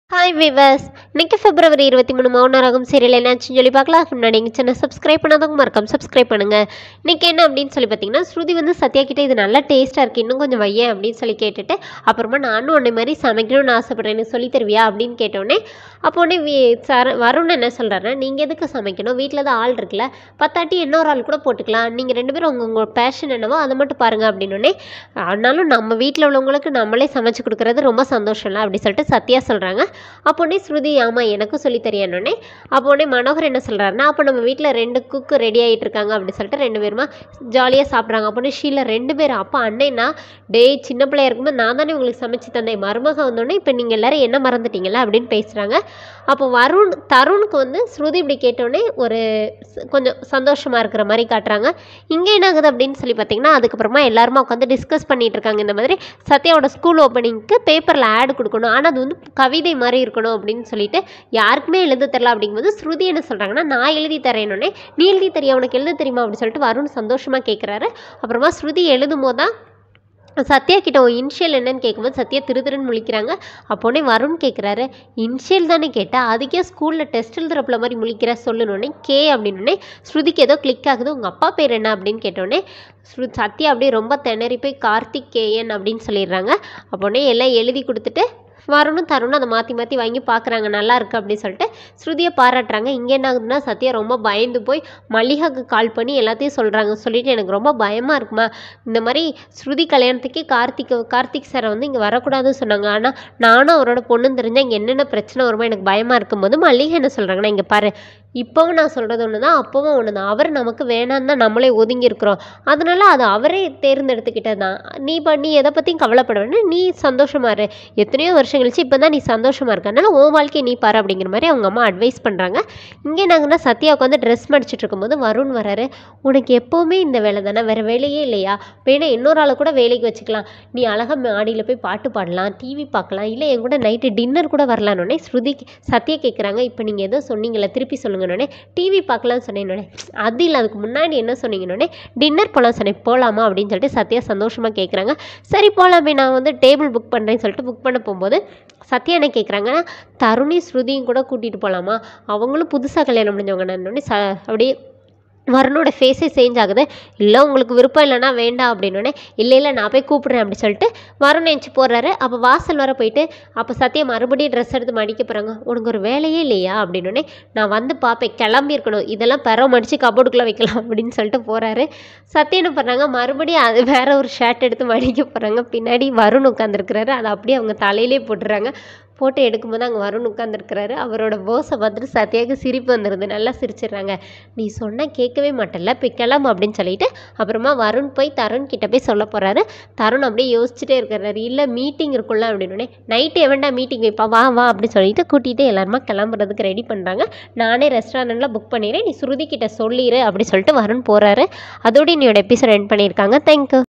hi viewers இன்னைக்கு பிப்ரவரி இருபத்தி மூணு மௌனராகம் சீரியல் என்னாச்சுன்னு சொல்லி பார்க்கலாம் அதுக்கு முன்னாடி எங்கள் சேனல் சப்ஸ்கிரைப் பண்ணாதவங்க மறக்காம சப்ஸ்கிரைப் பண்ணுங்க இன்னைக்கு என்ன அப்படின்னு சொல்லி பார்த்தீங்கன்னா ஸ்ருதி வந்து சத்யா கிட்ட இது நல்லா டேஸ்ட்டாக இருக்குது இன்னும் கொஞ்சம் வையேன் அப்படின்னு சொல்லி கேட்டுட்டு அப்புறமா நானும் உன்னை மாதிரி சமைக்கணும்னு ஆசைப்பட்றேன் எனக்கு சொல்லி தருவியா அப்படின்னு கேட்டோடனே அப்போ உடனே வி சர வருண் என்ன சொல்கிறாருன்னா நீங்கள் எதுக்கு சமைக்கணும் வீட்டில் தான் ஆள் இருக்குல்ல பத்தாட்டி இன்னொரு ஆள் கூட போட்டுக்கலாம் நீங்கள் ரெண்டு பேரும் உங்கள் உங்கள் பேஷன் என்னவோ அதை மட்டும் பாருங்கள் அப்படின்னோடனே ஆனாலும் நம்ம வீட்டில் உள்ளவங்களுக்கு நம்மளே சமைச்சு கொடுக்குறது ரொம்ப சந்தோஷம்ல அப்படி சொல்லிட்டு சத்யா சொல்கிறாங்க அப்போனே ஸ்ருதி ஆமாம் எனக்கும் சொல்லி தெரியானோடனே அப்போனே மனோகர் என்ன சொல்கிறாருன்னா அப்போ நம்ம வீட்டில் ரெண்டு குக்கு ரெடி ஆகிட்டு இருக்காங்க அப்படின்னு சொல்லிட்டு ரெண்டு பேருமா ஜாலியாக சாப்பிட்றாங்க அப்போனே ஷீலா ரெண்டு பேரும் அப்போ அண்ணேனா டேய் சின்ன பிள்ளையா இருக்கும்போது நான் தானே உங்களுக்கு சமைச்சு தந்தேன் மருமக வந்தோடனே இப்போ நீங்கள் எல்லாரும் என்ன மறந்துட்டீங்களா அப்படின்னு பேசுகிறாங்க அப்போ வருண் தருணுக்கு வந்து ஸ்ருதி இப்படி கேட்டோடனே ஒரு ச- கொஞ்சம் சந்தோஷமாக இருக்கிற மாதிரி காட்டுறாங்க இங்கே என்ன ஆகுது அப்படின்னு சொல்லி பார்த்தீங்கன்னா அதுக்கப்புறமா எல்லாருமா உட்காந்து டிஸ்கஸ் பண்ணிட்டு இருக்காங்க இந்த மாதிரி சத்யாவோட ஸ்கூல் ஓப்பனிங்க்கு பேப்பரில் ஆட் கொடுக்கணும் ஆனால் அது வந்து கவிதை மாதிரி இருக்கணும் அப்படின்னு சொல்லிட்டு யாருக்குமே எழுத தெரில அப்படிங்கும்போது ஸ்ருதி என்ன சொல்கிறாங்கன்னா நான் எழுதி தரேன்னொடனே நீ எழுதி தரியா உனக்கு எழுத தெரியுமா அப்படின்னு சொல்லிட்டு வருண் சந்தோஷமாக கேட்குறாரு அப்புறமா ஸ்ருதி எழுதும் போது தான் சத்யா கிட்ட உன் இன்ஷியல் என்னன்னு கேட்கும்போது சத்யா திரு திருன்னு முழிக்கிறாங்க அப்போனே வருண் கேட்குறாரு இன்ஷியல் தானே கேட்டா அதுக்கே ஸ்கூலில் டெஸ்ட் எழுதுறப்பல மாதிரி முழிக்கிற சொல்லணுன்னே கே அப்படின்னே ஸ்ருதிக்கு ஏதோ கிளிக் ஆகுது உங்கள் அப்பா பேர் என்ன அப்படின்னு கேட்டோடனே ஸ்ரு சத்யா அப்படியே ரொம்ப திணறி போய் கார்த்திக் கேஎன் அப்படின்னு சொல்லிடுறாங்க அப்போனே எல்லாம் எழுதி கொடுத்துட்டு வருணும் தருணும் அதை மாற்றி மாற்றி வாங்கி பார்க்குறாங்க நல்லா இருக்கு அப்படின்னு சொல்லிட்டு ஸ்ருதியை பாராட்டுறாங்க இங்கே என்ன ஆகுதுன்னா சத்யா ரொம்ப பயந்து போய் மல்லிகாக்கு கால் பண்ணி எல்லாத்தையும் சொல்கிறாங்க சொல்லிட்டு எனக்கு ரொம்ப பயமாக இருக்குமா இந்த மாதிரி ஸ்ருதி கல்யாணத்துக்கே கார்த்திக் கார்த்திக் சாரை வந்து இங்கே வரக்கூடாதுன்னு சொன்னாங்க ஆனால் நானும் அவரோட பொண்ணும் தெரிஞ்சால் இங்கே என்னென்ன பிரச்சனை வருமோ எனக்கு பயமாக இருக்கும்போது மல்லிகை என்ன சொல்கிறாங்கன்னா இங்கே பாரு இப்போவும் நான் சொல்கிறது ஒன்று தான் அப்போவும் ஒன்று தான் அவர் நமக்கு வேணான்னு தான் நம்மளே ஒதுங்கி இருக்கிறோம் அதனால அது அவரே தேர்ந்தெடுத்துக்கிட்டது தான் நீ ப நீ எதை பற்றியும் கவலைப்பட வேண்டாம் நீ சந்தோஷமா இரு எத்தனையோ வருஷம் கழிச்சு இப்போ தான் நீ சந்தோஷமா இருக்க அதனால உன் வாழ்க்கையை நீ பாரு அப்படிங்கிற மாதிரி அவங்க அம்மா அட்வைஸ் பண்ணுறாங்க இங்கே நாங்கன்னா சத்யா உட்காந்து ட்ரெஸ் மடிச்சிட்டு இருக்கும்போது வருண் வராரு உனக்கு எப்போவுமே இந்த வேலை தானே வேறு வேலையே இல்லையா வேணா இன்னொரு ஆளை கூட வேலைக்கு வச்சுக்கலாம் நீ அழகாக மாடியில் போய் பாட்டு பாடலாம் டிவி பார்க்கலாம் இல்லை என் கூட நைட்டு டின்னர் கூட வரலான்னொடனே ஸ்ருதி சத்யா கேட்குறாங்க இப்போ நீங்கள் எதோ சொன்னீங்கல்ல திருப்பி சொல்லுங்கன்னொடனே டிவி பார்க்கலாம்னு சொன்னேன்னொடனே அது இல்லை அதுக்கு முன்னாடி என்ன சொன்னீங்கன்னொடனே டின்னர் போகலாம் சொன்னேன் போகலாமா அப்படின்னு சொல்லிட்டு சத்யா சந்தோஷமாக கேட்குறாங்க சரி போகலாமே நான் வந்து டேபிள் புக் பண்ணுறேன்னு சொல்லிட்டு புக் பண்ண போகும்போது சத்யா என்ன கேட்குறாங்கன்னா தருணி ஸ்ருதியும் கூட கூட்டிகிட்டு போகலாமா அவங்களும் புதுசாக கல்யாணம் முடிஞ்சவங்க ச அப்படியே வருணோட ஃபேஸே சேஞ்ச் ஆகுது இல்லை உங்களுக்கு விருப்பம் இல்லைன்னா வேண்டாம் அப்படின்னோடனே இல்லை இல்லை நான் போய் கூப்பிட்றேன் அப்படி சொல்லிட்டு வருண் நினச்சி போடுறாரு அப்போ வாசல் வர போயிட்டு அப்போ சத்யா மறுபடியும் ட்ரெஸ் எடுத்து மடிக்க போகிறாங்க உனக்கு ஒரு வேலையே இல்லையா அப்படின்னோடனே நான் வந்து பார்ப்பேன் கிளம்பி இருக்கணும் இதெல்லாம் பெற மடித்து கபோர்டுக்குள்ளே வைக்கலாம் அப்படின்னு சொல்லிட்டு போகிறாரு சத்யா என்ன பண்ணுறாங்க மறுபடியும் அது வேற ஒரு ஷர்ட் எடுத்து மடிக்க போகிறாங்க பின்னாடி வருண் உட்காந்துருக்குறாரு அதை அப்படியே அவங்க தலையிலே போட்டுறாங்க போட்டு எடுக்கும்போது அங்கே வருண் உட்காந்துருக்கிறாரு அவரோட போஸை பார்த்துட்டு சத்யாவுக்கு சிரிப்பு வந்துடுது நல்லா சிரிச்சிடுறாங்க நீ சொன்னால் கேட்கவே மாட்டல போய் கிளம்பு அப்படின்னு சொல்லிட்டு அப்புறமா வருண் போய் தருண் கிட்ட போய் சொல்ல போகிறாரு தருண் அப்படியே யோசிச்சுட்டே இருக்கிறாரு இல்லை மீட்டிங் இருக்குல்ல அப்படின்னே நைட்டு எவன்டா மீட்டிங் வைப்பா வா வா அப்படின்னு சொல்லிட்டு கூட்டிகிட்டு எல்லாருமா கிளம்புறதுக்கு ரெடி பண்ணுறாங்க நானே ரெஸ்டாரண்ட்டில் புக் பண்ணிடுறேன் நீ ஸ்ருதி கிட்ட சொல்லிடு அப்படி சொல்லிட்டு வருண் போகிறாரு அதோட என்னோட எபிசோட் எண்ட் பண்ணியிருக்காங்க தேங்க்யூ